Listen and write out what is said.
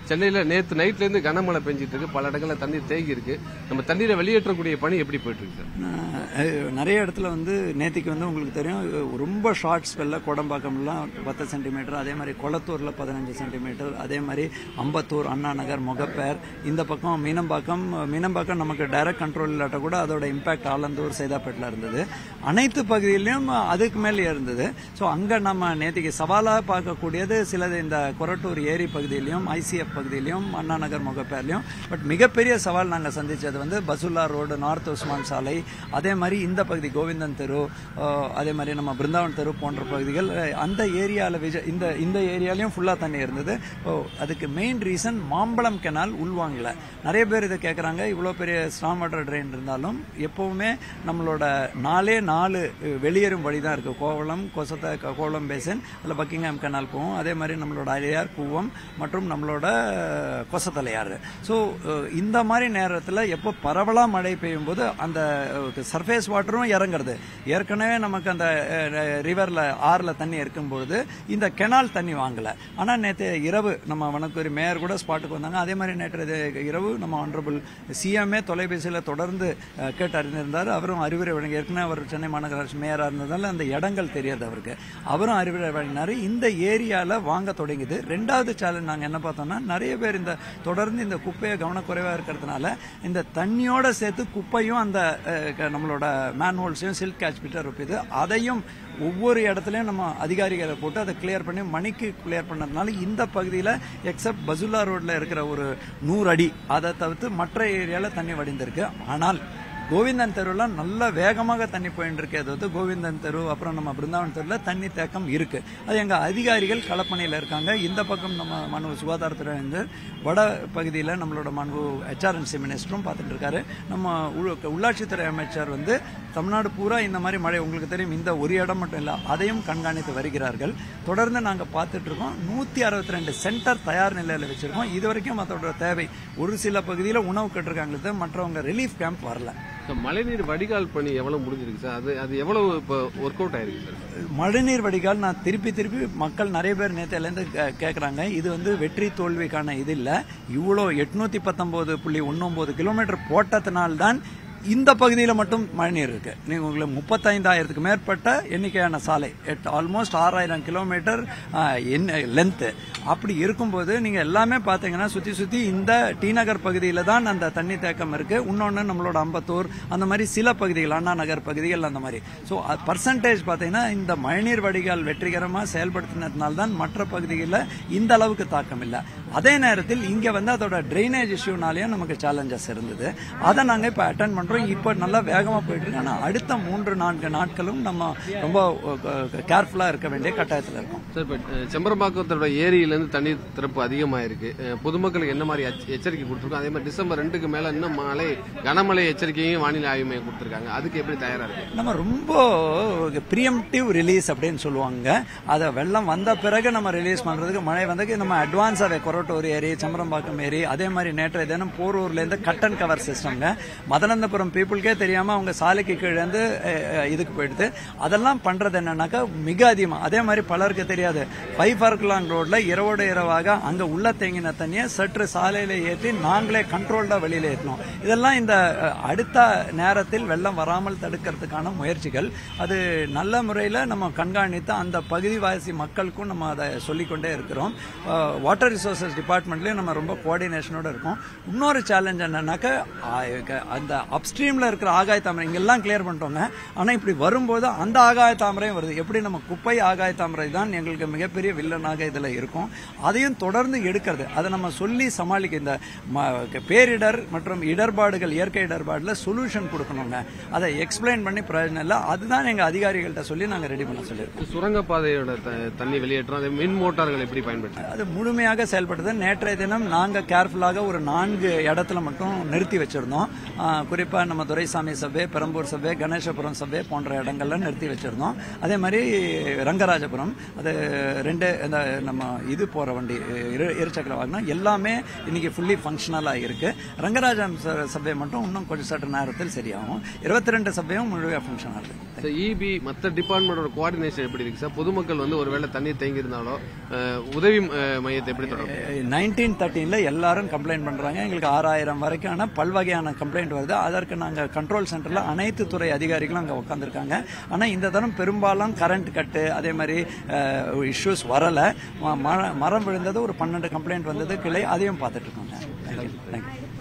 சென்னையில நேத்து நைட்ல இருந்து கனமழை பெஞ்சிட்டு இருக்கு பல இடங்கள்ல தண்ணீர் தேங்கி இருக்கு நம்ம தண்ணீரை வெளியேற்றக்கூடிய பணி எப்படி போயிட்டு இருக்கு சார் அஹ் நிறைய இடத்துல வந்து நேத்திக்கு வந்து உங்களுக்கு தெரியும் ரொம்ப ஷார்ட் ஸ்பெல்ல கோடம்பாக்கம்லாம் பத்து சென்டிமீட்டர் அதே மாதிரி கொளத்தூர்ல பதினஞ்சு சென்டிமீட்டர் அதே மாதிரி அம்பத்தூர் அண்ணா நகர் முகப்பேர் இந்த பக்கம் மீனம்பாக்கம் மீனம்பாக்கம் நமக்கு டைரக்ட் கண்ட்ரோல் இல்லாட்ட கூட அதோட இம்பாக்ட் ஆலந்தூர் சைதாப்பேட்டில் இருந்தது அனைத்து பகுதியிலையும் அதுக்கு மேலே இருந்தது ஸோ அங்க நம்ம நேத்திக்கு சவாலா பார்க்கக்கூடியது சிலது இந்த கொரட்டூர் ஏரி பகுதியிலையும் ஐசிஎஃப் பகுதியிலையும் அண்ணா நகர் முகப்பேர்லையும் பட் மிகப்பெரிய சவால் நாங்க சந்திச்சது வந்து பசுல்லா ரோடு நார்த் உஸ்மான் சாலை அதே மாதிரி இந்த பகுதி கோவிந்தன் தெரு அஹ், அதே மாதிரி நம்ம பிருந்தாவன் தெரு போன்ற பகுதிகள் அஹ், அந்த ஏரியால விஜ இந்த இந்த ஏரியாலையும் ஃபுல்லா தண்ணி இருந்தது ஓ, அதுக்கு மெயின் ரீசன் மாம்பழம் கெனால் உள்வாங்கல நிறைய பேர் இதை கேட்குறாங்க இவ்வளோ பெரிய ஸ்ட்ராங் வாட்டர் ட்ரெயின் இருந்தாலும் எப்பவுமே நம்மளோட நாலே நாலு அஹ், வெளியேறும் வழி தான் இருக்கு கோவளம் கொசத்த க- கோவளம் பேசன் அதில் பக்கிங்ஹாம் கெனால் போகும் அதே மாதிரி நம்மளோட அலையார் கூவம் மற்றும் நம்மளோட அஹ், கொசத்தலையாறு ஸோ இந்த மாதிரி நேரத்தில் எப்போ பரவலாக மழை பெய்யும் போது அந்த சர்ஃபேஸ் வாட்டரும் இறங்குறது ஏற்கனவே நமக்கு அந்த ரிவரில் ஆறில் தண்ணி இருக்கும்பொழுது இந்த கெனால் தண்ணி வாங்கல ஆனால் நேற்று இரவு நம்ம வனத்துறை மேயர் கூட ஸ்பாட்டுக்கு வந்தாங்க அதே மாதிரி நேற்று இது இரவு நம்ம ஆனரபிள் சிஎம்ஏ தொலைபேசியில் தொடர்ந்து அஹ், கேட்டு அறிந்திருந்தார் அவரும் அறிவுரை வழங்கி ஏற்கனவே அவர் சென்னை மாநகராட்சி மேயராக இருந்ததால அந்த இடங்கள் தெரியாது அவருக்கு அவரும் அறிவுரை வழங்கினார் இந்த ஏரியாவில் வாங்க தொடங்கிது ரெண்டாவது சேலஞ்ச் நாங்கள் என்ன பார்த்தோம்னா நிறைய பேர் இந்த தொடர்ந்து இந்த குப்பையை கவனக்குறைவாக இருக்கிறதுனால இந்த தண்ணியோட சேர்த்து குப்பையும் அந்த அஹ், க- நம்மளோட மேன்ஹோல்ஸையும் சில்க் கேட்ச் பிட்டர் இருப்பது அதையும் ஒவ்வொரு இடத்துலையும் நம்ம அதிகாரிகளை போட்டு அதை கிளியர் பண்ணி மணிக்கு கிளியர் பண்ணதுனால இந்த பகுதியில் எக்ஸப்ட் பசுல்லா ரோட்ல இருக்கிற ஒரு நூறு அடி அதை தவிர்த்து மற்ற ஏரியாவில் தண்ணி வடிந்திருக்கு ஆனால் கோவிந்தன் தெருவில் நல்ல வேகமாக தண்ணி போயிட்டு இருக்கு அதாவது கோவிந்தன் தெரு அப்புறம் நம்ம பிருந்தாவன் தெருவில் தண்ணி தேக்கம் இருக்கு அது எங்க அதிகாரிகள் களப்பணியில் இருக்காங்க இந்த பக்கம் நம்ம மனு சுகாதாரத்துறை வந்து வட பகுதியில் நம்மளோட மனு ஹெச்ஆர்என்சி மினிஸ்டரும் பார்த்துட்டு இருக்காரு நம்ம உள்- உள்ளாட்சித்துறை அமைச்சர் வந்து தமிழ்நாடு பூரா இந்த மாதிரி மழை உங்களுக்கு தெரியும் இந்த ஒரு இடம் மட்டும் இல்லை அதையும் கண்காணித்து வருகிறார்கள் தொடர்ந்து நாங்கள் பார்த்துட்டு இருக்கோம் நூற்றி அறுபத்தி ரெண்டு சென்டர் தயார் நிலையில் வச்சிருக்கோம் இது வரைக்கும் அதோட தேவை ஒரு சில பகுதியில் உணவு கட்டிருக்காங்களே தவிர மற்றவங்க ரிலீஃப் கேம்ப் வரல சார், மழைநீர் வடிகால் பணி எவ்வளவு முடிஞ்சிருக்கு சார் அது அது எவ்வளவு இப்போ ஒர்க் அவுட் ஆயிருக்கு சார் மழைநீர் வடிகால் நான் திருப்பி திருப்பி மக்கள் நிறைய பேர் நேத்திலேருந்து கேட்குறாங்க இது வந்து வெற்றி தோல்விக்கான இது இல்லை இவ்வளோ எட்நூத்தி பத்தொன்பது புள்ளி ஒன்னொன்பது கிலோமீட்டர் போட்டத்தினால்தான் இந்த பகுதியில் மட்டும் மழைநீர் இருக்கு நீங்க உங்களுக்கு முப்பத்தைந்தாயிரத்துக்கு மேற்பட்ட எண்ணிக்கையான சாலை ஆல்மோஸ்ட் ஆறாயிரம் கிலோமீட்டர் லென்த் அப்படி இருக்கும்போது நீங்க எல்லாமே பாத்தீங்கன்னா சுத்தி சுத்தி இந்த டி நகர் பகுதியில தான் அந்த தண்ணி தேக்கம் இருக்கு இன்னொன்னு நம்மளோட அம்பத்தூர் அந்த மாதிரி சில பகுதிகள் அண்ணா நகர் பகுதிகள் அந்த மாதிரி ஸோ பர்சன்டேஜ் பாத்தீங்கன்னா இந்த மழைநீர் வடிகால் வெற்றிகரமா செயல்படுத்தினதுனால தான் மற்ற பகுதிகளில் இந்த அளவுக்கு தாக்கம் இல்லை அதே நேரத்தில் இங்க வந்து அதோட ட்ரைனேஜ் இஷ்யூனாலேயும் நமக்கு சேலஞ்சஸ் இருந்தது அதை நாங்க இப்ப அட்டன் பண்றோம் இப்போ நல்லா வேகமா போயிட்டு இருக்கு ஆனா அடுத்த மூன்று நான்கு நாட்களும் நம்ம ரொம்ப கேர்ஃபுல்லா இருக்க வேண்டிய கட்டாயத்தில் இருக்கோம் சார் இப்போ அஹ், செம்பரம்பாக்கத்தோட ஏரியிலேருந்து தண்ணீர் திறப்பு அதிகமாயிருக்கு அஹ், பொதுமக்களுக்கு என்ன மாதிரி எச்ச- எச்சரிக்கை கொடுத்துருக்கோம் அதே மாதிரி டிசம்பர் ரெண்டுக்கு மேல இன்னும் மழை கனமழை எச்சரிக்கையும் வானிலை ஆய்வு மையம் கொடுத்துருக்காங்க அதுக்கு எப்படி தயாரா இருக்கு நம்ம ரொம்ப ப்ரியம்டிவ் ரிலீஸ் அப்படின்னு சொல்லுவாங்க அதை வெள்ளம் வந்த பிறகு நம்ம ரிலீஸ் பண்றதுக்கு மழை வந்ததுக்கு நம்ம அட்வான்ஸாகவே கொரட்டூர் ஏரி சம்பரம்பாக்கம் ஏரி அதே மாதிரி நேற்றைய தினம் போரூர்ல இருந்து கட் அண்ட் கவர் சிஸ்டம்ங்க மதனந்தபுரம் பீப்புளுக்கே தெரியாம அவங்க சாலைக்கு கீழே இருந்து அஹ், அஹ், இதுக்கு போயிடுது அதெல்லாம் பண்றது என்னன்னாக்கா மிக அதிகமா அதே மாதிரி பலருக்கு தெரியாது ஃபைவ் ஃபர்க்லாங் ரோட்ல இரவோட இரவாக அங்க உள்ள தேங்கின தண்ணியை சற்று சாலையில ஏற்றி நாங்களே கண்ட்ரோல்டா வெளியில ஏற்றணும் இதெல்லாம் இந்த அஹ், அடுத்த நேரத்தில் வெள்ளம் வராமல் தடுக்கிறதுக்கான முயற்சிகள் அது நல்ல முறையில் நம்ம கண்காணித்து அந்த பகுதிவாசி மக்களுக்கும் நம்ம அதை சொல்லிக்கொண்டே இருக்கிறோம் வாட்டர் ரிசோர்சஸ் டிபார்ட்மெண்ட்லேயும் நம்ம ரொம்ப கோஆர்டினேஷனோட இருக்கோம் இன்னொரு சேலஞ்ச் என்னன்னாக்க ஆ, க- அந்த அப்ஸ்ட்ரீமில் இருக்கிற ஆகாய தாமரை இங்கெல்லாம் கிளியர் பண்ணிட்டோங்க ஆனால் இப்படி வரும்போது அந்த ஆகாய தாமரையும் வருது எப்படி நம்ம குப்பை ஆகாய தாமரை தான் எங்களுக்கு மிகப்பெரிய வில்லனாக இதில் இருக்கும் அதையும் தொடர்ந்து எடுக்கிறது அதை நம்ம சொல்லி சமாளிக்க இந்த ம- பேரிடர் மற்றும் இடர்பாடுகள் இயற்கை இடர்பாடுல சொல்யூஷன் கொடுக்கணுங்க அதை எக்ஸ்பிளைன் பண்ணி பிரயோஜனம் இல்லை அதுதான் எங்க அதிகாரிகள்கிட்ட சொல்லி நாங்க ரெடி பண்ண சொல்லியிருக்கோம் சுரங்கப்பாதையோட த- தண்ணி வெளியேற்றம் அதே மின் மோட்டார்கள் எப்படி பயன்படுத்தி அது முழுமையாக செயல்பட்டது நேற்றைய தினம் நாங்க கேர்ஃபுல்லாக ஒரு நான்கு இடத்துல மட்டும் நிறுத்தி வச்சிருந்தோம் ஆ, குறிப்பா நம்ம துரைசாமி சபை பெரம்பூர் சபை கணேசபுரம் சபை போன்ற இடங்கள்ல நிறுத்தி வச்சிருந்தோம் அதே மாதிரி ரங்கராஜபுரம் அது ரெண்டு இந்த நம்ம இது போற வண்டி இரு- இருசக்கர வாகனம் எல்லாமே இன்னைக்கு ஃபுல்லி ஃபங்க்ஷனலா இருக்கு ரங்கராஜம் ச- சபை மட்டும் இன்னும் கொஞ்சம் சற்று நேரத்தில் சரியாகும் இருபத்தி ரெண்டு சபையும் முழுமையாக ஃபங்க்ஷன் ஆகுது சார் இபி மற்ற டிபார்ட்மெண்டோட கோஆர்டினேஷன் எப்படி இருக்கு சார் பொதுமக்கள் வந்து ஒருவேளை தண்ணீர் தேங்கி இருந்தாலோ அஹ், உதவி அஹ், மையத்தை எப்படி தொடரும் நைன்டீன் தேர்ட்டீனில் எல்லாரும் கம்ப்ளைண்ட் பண்ணுறாங்க எங்களுக்கு ஆறாயிரம் வரைக்கான பல்வகையான கம்ப்ளைண்ட் வருது அதற்கு நாங்கள் கண்ட்ரோல் சென்டரில் அனைத்து துறை அதிகாரிகளும் அங்கே உட்காந்துருக்காங்க ஆனால் இந்த தரம் பெரும்பாலும் கரண்ட் கட்டு அதே மாதிரி இஷ்யூஸ் வரலை மரம் விழுந்தது ஒரு பன்னெண்டு கம்ப்ளைண்ட் வந்தது கிளை அதையும் பார்த்துட்டு இருக்கோங்க தேங்க்யூ தேங்க்யூ